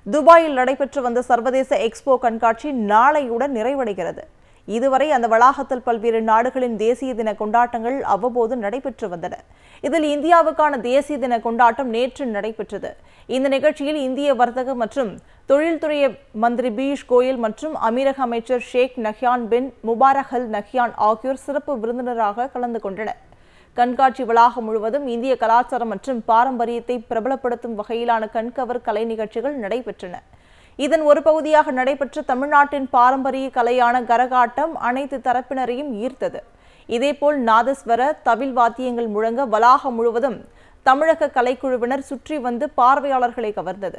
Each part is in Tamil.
துபாயில் நடைபெற்று வந்த சர்வதேச எக்ஸ்போ கண்காட்சி நாளையுடன் நிறைவடைகிறது இதுவரை அந்த வளாகத்தில் பல்வேறு நாடுகளின் தேசிய தின கொண்டாட்டங்கள் அவ்வப்போது நடைபெற்று வந்தன இதில் இந்தியாவுக்கான தேசிய தின கொண்டாட்டம் நேற்று நடைபெற்றது இந்த நிகழ்ச்சியில் இந்திய வர்த்தக மற்றும் தொழில்துறை மந்திரி பியூஷ் கோயல் மற்றும் அமீரக அமைச்சர் Sheikh Nahyan bin Mubarak Al Nahyan ஆகியோர் சிறப்பு விருந்தினராக கலந்து கொண்டனர் கண்காட்சி வளாகம் முழுவதும் இந்திய கலாச்சாரம் மற்றும் பாரம்பரியத்தை பிரபலப்படுத்தும் வகையிலான கண்கவர் கலை நிகழ்ச்சிகள் நடைபெற்றன இதன் ஒரு பகுதியாக நடைபெற்ற தமிழ்நாட்டின் பாரம்பரிய கலையான கரகாட்டம் அனைத்து தரப்பினரையும் ஈர்த்தது இதேபோல் நாதஸ்வர தவில் வாத்தியங்கள் முழங்க வளாகம் முழுவதும் தமிழக கலைக்குழுவினர் சுற்றி வந்து பார்வையாளர்களை கவர்ந்தது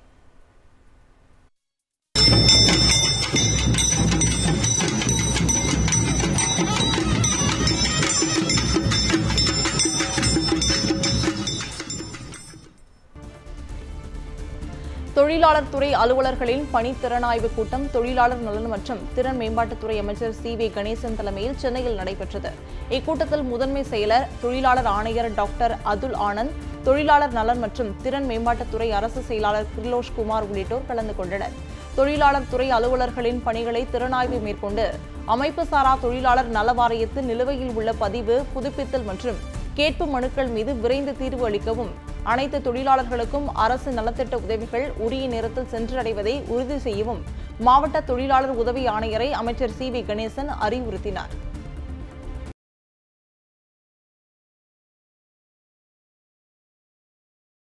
தொழிலாளர் துறை அலுவலர்களின் பணித்திறனாய்வு கூட்டம் தொழிலாளர் நலன் மற்றும் திறன் மேம்பாட்டுத்துறை அமைச்சர் சி வி கணேசன் தலைமையில் சென்னையில் நடைபெற்றது இக்கூட்டத்தில் முதன்மை செயலர் தொழிலாளர் ஆணையர் டாக்டர் அதுல் ஆனந்த் தொழிலாளர் நலன் மற்றும் திறன் மேம்பாட்டுத்துறை அரசு செயலாளர் கிர்லோஷ் குமார் உள்ளிட்டோர் கலந்து கொண்டனர் தொழிலாளர் துறை அலுவலர்களின் பணிகளை திறனாய்வு மேற்கொண்டு அமைப்பு சாரா தொழிலாளர் நல வாரியத்தில் நிலுவையில் உள்ள பதிவு புதுப்பித்தல் மற்றும் கேட்பு மனுக்கள் மீது விரைந்து தீர்வு அளிக்கவும் அனைத்து தொழிலாளர்களுக்கும் அரசு நலத்திட்ட உதவிகள் உரிய நேரத்தில் சென்றடைவதை உறுதி செய்யவும் மாவட்ட தொழிலாளர் உதவி ஆணையரை அமைச்சர் சி வி கணேசன் அறிவுறுத்தினார்